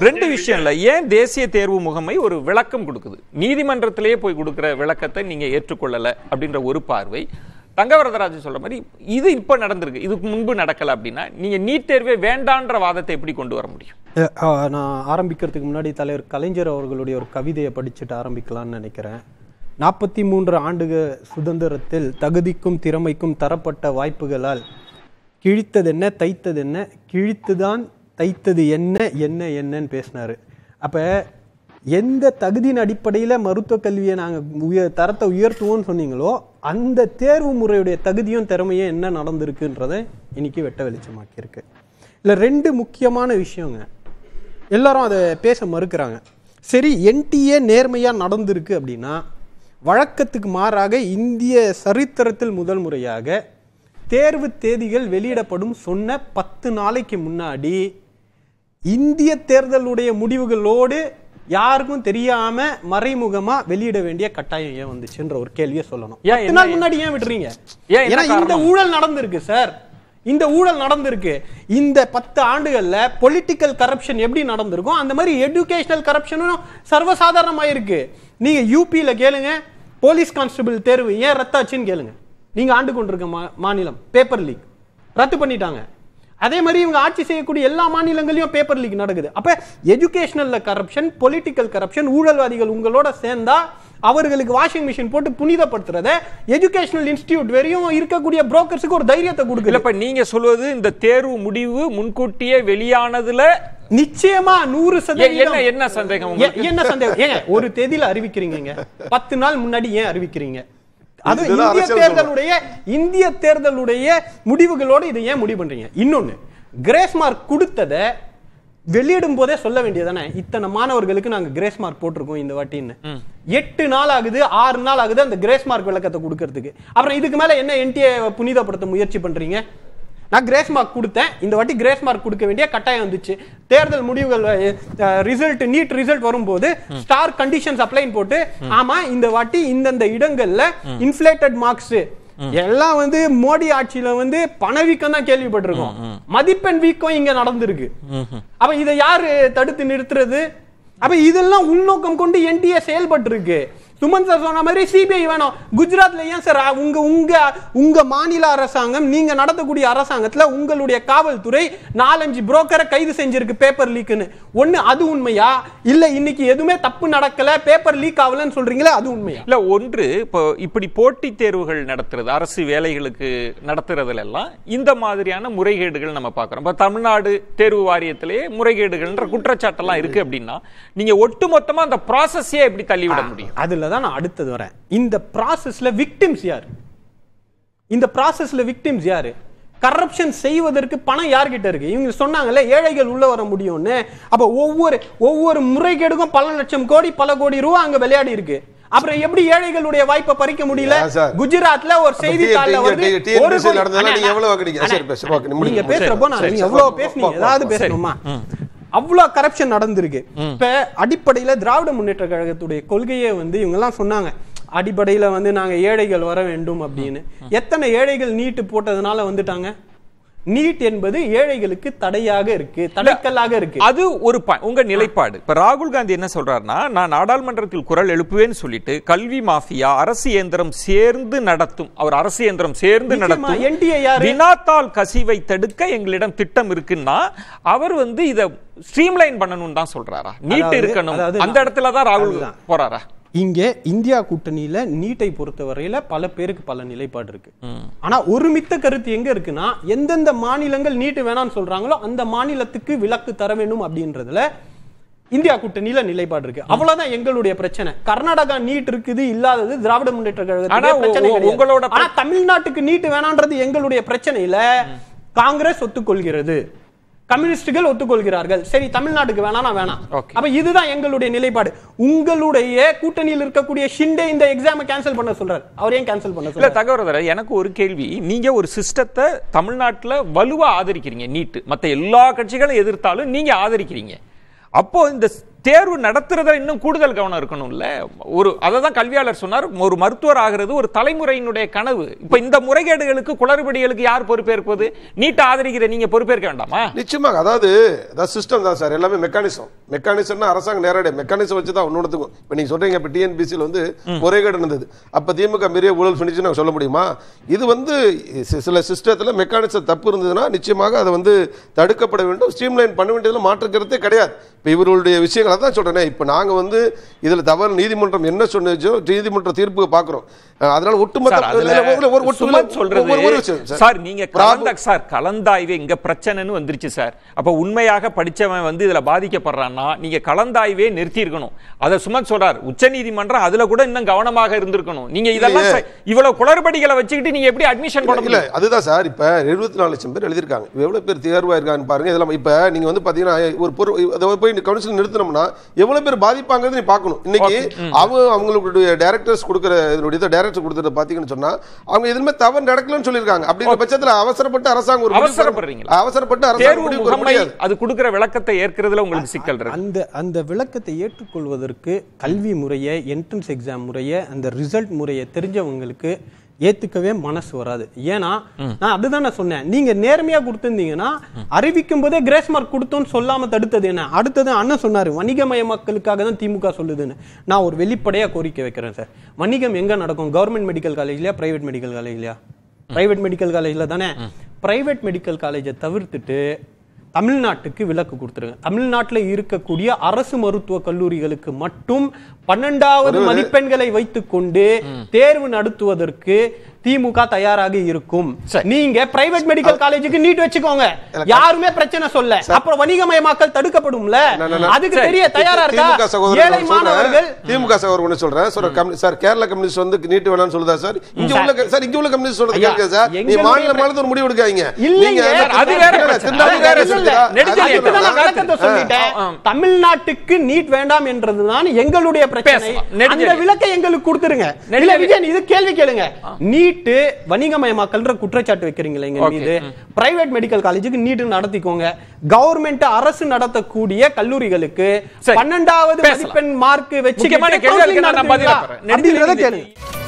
ரெண்டு விஷயம் இல்ல ஏன் தேசிய தேர்வு முகமை ஒரு விளக்கம் கொடுக்குது நீதிமன்றத்திலேயே போய் கொடுக்கிற விளக்கத்தை நீங்க ஏற்றுக்கொள்ளல அப்படின்ற ஒரு பார்வை தங்கவரதராஜன் சொல்ற மாதிரி இது இப்ப நடந்திருக்கு இதுக்கு முன்பு நடக்கல அப்படின்னா நீங்க நீட் தேர்வே வேண்டான்ற வாதத்தை எப்படி கொண்டு வர முடியும் அஹ், அஹ், நான் ஆரம்பிக்கிறதுக்கு முன்னாடி தலைவர் கலைஞர் அவர்களுடைய ஒரு கவிதையை படிச்சுட்டு ஆரம்பிக்கலாம்னு நினைக்கிறேன் நாற்பத்தி மூன்று ஆண்டுக சுதந்திரத்தில் தகுதிக்கும் திறமைக்கும் தரப்பட்ட வாய்ப்புகளால் கிழித்தது என்ன தைத்தது என்ன கிழித்துதான் தைத்தது என்ன என்ன என்னன்னு பேசினாரு அப்ப எந்த தகுதியின் அடிப்படையில் மருத்துவ கல்வியை நாங்கள் உயர் தரத்தை உயர்த்துவோம்னு சொன்னீங்களோ அந்த தேர்வு முறையுடைய தகுதியும் திறமையும் என்ன நடந்திருக்குன்றதை இன்னைக்கு வெட்ட வெளிச்சமாக்கியிருக்கு இல்லை ரெண்டு முக்கியமான விஷயங்க எல்லாரும் அதை பேச மறுக்கிறாங்க சரி என்டிஏ நேர்மையாக நடந்திருக்கு அப்படின்னா வழக்கத்துக்கு மாறாக இந்திய சரித்திரத்தில் முதல் முறையாக தேர்வு தேதிகள் வெளியிடப்படும் சொன்ன பத்து நாளைக்கு முன்னாடி இந்திய தேர்தலுடைய முடிவுகளோடு யாருக்கும் தெரியாம மறைமுகமா வெளியிட வேண்டிய கட்டாயம் ஏன் வந்துச்சுன்ற ஒரு கேள்வியை சொல்லணும் ஏன் பத்து என்ன- நாள் முன்னாடி ஏன் விடுறீங்க ஏன் என்ன ஏன்னா இந்த காரணம்? ஊழல் நடந்திருக்கு சார் இந்த ஊழல் நடந்திருக்கு இந்த பத்து ஆண்டுகள்ல பொலிட்டிக்கல் கரப்ஷன் எப்படி நடந்திருக்கும் அந்த மாதிரி எஜுகேஷனல் கரப்ஷனும் சர்வசாதாரணமாயிருக்கு நீங்க யூபியில கேளுங்க போலீஸ் கான்ஸ்டபிள் தேர்வு ஏன் ரத்தாச்சுன்னு கேளுங்க நீங்க ஆண்டு கொண்டிருக்க மா- மாநிலம் பேப்பர் லீக் ரத்து பண்ணிட்டாங்க அதே மாதிரி இவங்க ஆட்சி செய்யக்கூடிய எல்லா மாநிலங்களையும் பேப்பர் லீக் நடக்குது அப்ப எஜுகேஷனல்ல கரப்ஷன் பொலிட்டிக்கல் கரப்ஷன் ஊழல்வாதிகள் உங்களோட சேர்ந்தா அவர்களுக்கு வாஷிங் மிஷின் போட்டு புனிதப்படுத்துறத எஜுகேஷனல் இன்ஸ்டிடியூட் வரையும் இருக்கக்கூடிய புரோக்கர்ஸுக்கு ஒரு தைரியத்தை கொடுக்கல இல்லப்ப நீங்க சொல்வது இந்த தேர்வு முடிவு முன்கூட்டியே வெளியானதுல நிச்சயமா நூறு ஏ- சதவீதம் என்ன என்ன சந்தேகம் ஏ- உங்களுக்கு என்ன சந்தேகம் ஏங்க ஒரு தேதியில அறிவிக்கிறீங்க பத்து நாள் முன்னாடி ஏன் அறிவிக்கிறீங்க அது இதுதான் இந்திய அரசியல் தேர்தலுடைய இந்திய தேர்தலுடைய முடிவுகளோடு இதை ஏன் முடிவு பண்றீங்க இன்னொன்னு கிரேஸ் மார்க் கொடுத்தத வெளியிடும் போதே சொல்ல வேண்டியதானே இத்தனை மாணவர்களுக்கு நாங்க கிரேஸ் மார்க் போட்டிருக்கோம் இந்த வாட்டின்னு எட்டு நாள் ஆகுது ஆறு நாள் ஆகுது அந்த கிரேஸ் மார்க் விளக்கத்தை கொடுக்கறதுக்கு அப்புறம் இதுக்கு மேல என்ன என்டிஏ புனிதப்படுத்த முயற்சி பண்றீங்க நான் கிரேஸ் மார்க் கொடுத்தேன் இந்த வாட்டி கிரேஸ் மார்க் கொடுக்க வேண்டிய கட்டாயம் வந்துச்சு தேர்தல் முடிவுகள் ரிசல்ட் நீட் ரிசல்ட் வரும்போது ஸ்டார் கண்டிஷன்ஸ் அப்ளைன் போட்டு ஆமா இந்த வாட்டி இந்தந்த இடங்கள்ல இன்ஃபிளேட்டட் மார்க்ஸ் எல்லாம் வந்து மோடி ஆட்சியில வந்து பணவீக்கம் தான் கேள்விப்பட்டிருக்கோம் மதிப்பெண் வீக்கம் இங்க நடந்திருக்கு அப்ப இதை யாரு தடுத்து நிறுத்துறது அப்ப இதெல்லாம் உள்நோக்கம் கொண்டு என்டிஏ செயல்பட்டு இருக்கு சுமன் சார் சொன்ன மாதிரி சிபிஐ வேணும் குஜராத்ல ஏன் சார் உங்க உங்க உங்க மாநில அரசாங்கம் நீங்க நடத்தக்கூடிய அரசாங்கத்துல உங்களுடைய காவல்துறை நாலஞ்சு புரோக்கரை கைது செஞ்சிருக்கு பேப்பர் லீக்னு ஒண்ணு அது உண்மையா இல்ல இன்னைக்கு எதுவுமே தப்பு நடக்கல பேப்பர் லீக் ஆகலன்னு சொல்றீங்களே அது உண்மையா இல்ல ஒன்று இப்போ இப்படி போட்டித் தேர்வுகள் நடத்துறது அரசு வேலைகளுக்கு நடத்துறதுல எல்லாம் இந்த மாதிரியான முறைகேடுகள் நம்ம பார்க்கிறோம் இப்போ தமிழ்நாடு தேர்வு வாரியத்திலேயே முறைகேடுகள்ன்ற குற்றச்சாட்டெல்லாம் இருக்கு அப்படின்னா நீங்க ஒட்டுமொத்தமா அந்த ப்ராசஸையே எப்படி தள்ளிவிட முடியும் அதுல தான் நான் அடுத்தது வரேன் இந்த ப்ராசஸ்ல விக்டிம்ஸ் யார் இந்த ப்ராசஸ்ல விக்டிம்ஸ் யாரு கரப்ஷன் செய்வதற்கு பணம் யார்கிட்ட இருக்கு இவங்க சொன்னாங்கல்ல ஏழைகள் உள்ள வர முடியும்னு அப்ப ஒவ்வொரு ஒவ்வொரு முறைகேடுக்கும் பல லட்சம் கோடி பல கோடி ரூபா அங்க விளையாடி இருக்கு அப்புறம் எப்படி ஏழைகளுடைய வாய்ப்பை பறிக்க முடியல ஏன் சார்? குஜராத்ல ஒரு அப்ப செய்தித்தாள்ல TNPSC வந்து TNPSC ஒரு கோடி- நடந்ததுன்னா அண்ணா, நீங்க எவ்வளவு வாங்குறீங்க? அண்ணா, சரி, பேசு, ஓகே, முடிங்க. நீங்க சரி, பேசுறப்போ நான் சரி, நீங்க சரி, எவ்வளவு போ, பேசுனீங்க போ, ஏதாவது போ, பேசணுமா அவ்வளவு கரப்ஷன் நடந்திருக்கு இப்ப அடிப்படையில திராவிட முன்னேற்ற கழகத்துடைய கொள்கையே வந்து இவங்க எல்லாம் சொன்னாங்க அடிப்படையில வந்து நாங்க ஏழைகள் வர வேண்டும் அப்படின்னு எத்தனை ஏழைகள் நீட்டு போட்டதுனால வந்துட்டாங்க நீட் என்பது ஏழைகளுக்கு தடையாக இருக்கு தடைக்கல்லாக இருக்கு அது ஒரு ப- உங்க நிலைப்பாடு இப்ப ராகுல் காந்தி என்ன சொல்றாருன்னா நான் நாடாளுமன்றத்தில் குரல் எழுப்புவேன்னு சொல்லிட்டு கல்வி மாஃபியா அரசு இயந்திரம் சேர்ந்து நடத்தும் அவர் அரசு இயந்திரம் சேர்ந்து நிச்சயமா, நடத்தும் NTA யாரு? வினாத்தாள் கசிவை தடுக்க எங்களிடம் திட்டம் இருக்குன்னா அவர் வந்து இத ஸ்ட்ரீம்லைன் பண்ணணும்னு தான் சொல்றாரா நீட் அதாவது- இருக்கணும் அதாவது அந்த இடத்துல தான் ராகுல் அதுதான். போறாரா இங்கே இந்தியா கூட்டணியில நீட்டை பொறுத்தவரையில பல பேருக்கு பல நிலைப்பாடு இருக்கு ஆனா ஒருமித்த கருத்து எங்க இருக்குன்னா எந்தெந்த மாநிலங்கள் நீட்டு வேணாம்னு சொல்றாங்களோ அந்த மாநிலத்துக்கு விலக்கு தர வேண்டும் அப்படின்றதுல இந்தியா கூட்டணியில நிலைப்பாடு இருக்கு அவ்வளவுதான் எங்களுடைய பிரச்சனை கர்நாடகா நீட் இருக்குது இல்லாதது திராவிட முன்னேற்ற ஆனா கழகத்துடைய பிரச்சனை உ- கிடையாது. உங்களோட ஆனா தமிழ்நாட்டுக்கு நீட் வேணான்றது எங்களுடைய பிரச்சனையில காங்கிரஸ் ஒத்துக்கொள்கிறது கம்யூனிஸ்டுகள் ஒத்துக்கொள்கிறார்கள் சரி தமிழ்நாட்டுக்கு வேணாம் வேணாம் Okay. அப்ப இதுதான் எங்களுடைய நிலைப்பாடு உங்களுடைய கூட்டணியில் இருக்கக்கூடிய ஷிண்டே இந்த எக்ஸாமை கேன்சல் பண்ண சொல்றாரு அவர் ஏன் கேன்சல் பண்ண இல்ல சொல்றாரு தகவல் எனக்கு ஒரு கேள்வி நீங்க ஒரு சிஸ்டத்தை தமிழ்நாட்டுல வலுவா ஆதரிக்கிறீங்க நீட் மத்த எல்லா கட்சிகளும் எதிர்த்தாலும் நீங்க ஆதரிக்கிறீங்க அப்போ இந்த தேர்வு நடத்துறதுல இன்னும் கூடுதல் கவனம் இருக்கணும்ல ஒரு அதை தான் கல்வியாளர் சொன்னார் ஒரு மருத்துவர் ஆகிறது ஒரு தலைமுறையினுடைய கனவு இப்ப இந்த முறைகேடுகளுக்கு குளறுபடிகளுக்கு யார் பொறுப்பேற்பது நீட்ட ஆதரிக்கிற நீங்க பொறுப்பேற்க வேண்டாமா நிச்சயமாக அதாவது அதாவது சிஸ்டம் தான் சார் எல்லாமே மெக்கானிசம் மெக்கானிசம்னா அரசாங்கம் நேரடியாக மெக்கானிசம் வச்சு தான் ஒன்னொன்றுக்கும் இப்போ நீங்க சொல்றீங்க இப்போ டிஎன்பிசியில் வந்து முறைகேடு இருந்தது அப்போ திமுக பெரிய ஊழல் பண்ணிச்சு நாங்கள் சொல்ல முடியுமா இது வந்து சி- சில சிஸ்டத்தில் மெக்கானிசம் தப்பு இருந்ததுன்னா நிச்சயமாக அதை வந்து தடுக்கப்பட வேண்டும் ஸ்ட்ரீம்லைன் பண்ண வேண்டியதில் மாற்றுக்கிறதே கிடையாது இப்போ இவர்களுடைய விஷயங்களை தான் சொல்றேனே இப்போ நாங்கள் வந்து இதில் தவறு நீதிமன்றம் என்ன சொன்னச்சோ நீதிமன்ற தீர்ப்பு பார்க்குறோம் அதனால ஒட்டுமொத்த சார், அதுல இல்ல, இல்ல, ஒரு- ஒரு- சுமத் சொல்றது ஒரு- ஒரு விஷயம் சார் நீங்க ப்ராப்ளம் கலந்த சார் கலந்தாய்வே இங்க பிரச்சனைன்னு வந்துருச்சு சார் அப்ப உண்மையாக படிச்சவன் வந்து இதுல பாதிக்கப்படுறான்னா நீங்க கலந்தாய்வே நிறுத்தி இருக்கணும் அத சுமத் சொல்றார் உச்ச நீதிமன்றம் அதுல கூட இன்னும் கவனமாக இருந்திருக்கணும் நீங்க இதெல்லாம் இல்லையே. ச- இவ்வளவு குளறுபடிகளை வச்சுக்கிட்டு நீங்க எப்படி அட்மிஷன் போட இல்ல முடியும் அதுதான் சார் இப்ப எழுபத்தி நாலு லட்சம் பேர் எழுதியிருக்காங்க இப்ப எவ்வளவு பேர் தேர்வாயிருக்கான்னு பாருங்க இதெல்லாம் இப்ப நீங்க வந்து பாத்தீங்கன்னா ஒரு பொருள் அதை போய் கவுன்சில் நிறுத்தினோம்னா எவ்வளவு பேர் பாதிப்பாங்கிறது நீ பார்க்கணும் இன்னைக்கு அவங்க அவங்களுடைய டைரக்டர்ஸ் கொடுக்குற இதனுடைய டைரக்டர் கொடுத்தத பாத்தீங்கன்னு சொன்னா அவங்க எதுவுமே தவறு நடக்கலன்னு சொல்லியிருக்காங்க அப்படிங்கிற பட்சத்துல அவசரப்பட்டு அரசாங்கம் ஒரு முடிவு பெற- அவசரப்படுறீங்களா? அவசரப்பட்டு அரசாங்கம் தேர்வு முடிவு பெற முகமை முடியாது அது கொடுக்கிற விளக்கத்தை ஏற்கிறதுல உங்களுக்கு சிக்கல் இருக்கு அந்த அந்த விளக்கத்தை ஏற்றுக்கொள்வதற்கு கல்வி முறையை என்ட்ரன்ஸ் எக்ஸாம் முறையை அந்த ரிசல்ட் முறையை தெரிஞ்சவங்களுக்கு ஏத்துக்கவே மனசு வராது ஏன்னா நான் அதுதான் நான் சொன்னேன் நீங்க நேர்மையா கொடுத்திருந்தீங்கன்னா அறிவிக்கும் போதே கிரேஸ் மார்க் கொடுத்தோன்னு சொல்லாம தடுத்தது என்ன அடுத்தது அண்ணன் சொன்னாரு வணிகமய மக்களுக்காக தான் திமுக சொல்லுதுன்னு நான் ஒரு வெளிப்படையா கோரிக்கை வைக்கிறேன் சார் வணிகம் எங்க நடக்கும் கவர்மெண்ட் மெடிக்கல் காலேஜ்லயா பிரைவேட் மெடிக்கல் காலேஜ்லயா பிரைவேட் மெடிக்கல் காலேஜ்ல தானே பிரைவேட் மெடிக்கல் காலேஜை தவிர்த்துட்டு தமிழ்நாட்டுக்கு விலக்கு கொடுத்துருங்க தமிழ்நாட்டுல இருக்கக்கூடிய அரசு மருத்துவ கல்லூரிகளுக்கு மட்டும் பன்னெண்டாவது மதிப்பெண்களை வைத்துக்கொண்டு தேர்வு நடத்துவதற்கு திமுக தயாராக இருக்கும் சரி. நீங்க பிரைவேட் மெடிக்கல் காலேஜுக்கு நீட் வச்சுக்கோங்க யாருமே பிரச்சனை சொல்ல அப்புறம் வணிகமயமாக்கல் தடுக்கப்படும்ல நான், நான், நான். அதுக்கு சரி. தெரிய தயாரா இருக்கா திமுக சகோதரர் ஏழை நான் மாணவர்கள் சொல்றேன். திமுக சகோதரர் ஒண்ணு சொல்றேன் சொல்ற கம்யூனி- சார் கேரளா கம்யூனிஸ்ட் வந்து நீட்டு வேணாம்னு சொல்லுதா சார் இங்க உள்ள க- சார் இங்க உள்ள கம்யூனிஸ்ட் சொல்றது ஐயா, கேட்க சார் நீ எங்களுடைய மாநில பிர- மாநிலத்தில் ஒரு முடிவு எடுக்காதீங்க இல்லைங்க. நீங்க சார், அது வேற இல்ல, பிரச்சனை. திருநாள் அது வேற வேற இல்ல. சொல்லுதா? நெடுஞ்செழியன் அது அதுக்கு தான் நான் சொல்றேன். விளக்கத்தை சொல்லிட்டேன் ஆ, ஆ. தமிழ்நாட்டுக்கு நீட் வேண்டாம் என்றதுதான் எங்களுடைய பிரச்சனை பேசலாம். நெடுஞ்செழியன். அந்த விளக்கை எங்களுக்கு கொடுத்துருங்க இல்ல நெடுஞ்செழியன். விஜயன் இது கேள்வி கேளுங்க நீட்டு வணிகமயமாக்கல்ன்ற குற்றச்சாட்டு வைக்கிறீங்களா எங்க Okay. மீது பிரைவேட் மெடிக்கல் காலேஜுக்கு நீட் நடத்திக்கோங்க கவர்மெண்ட் அரசு நடத்தக்கூடிய கல்லூரிகளுக்கு சரி. பன்னெண்டாவது பேசலாம். மதிப்பெண் மார்க் வச்சு முக்கியமான கேள்வி அதுக்கு நான் பதில் நடத்துவீங்களா? தரேன். அப்படின்றத நெடுஞ்செழியன் கேளுங்க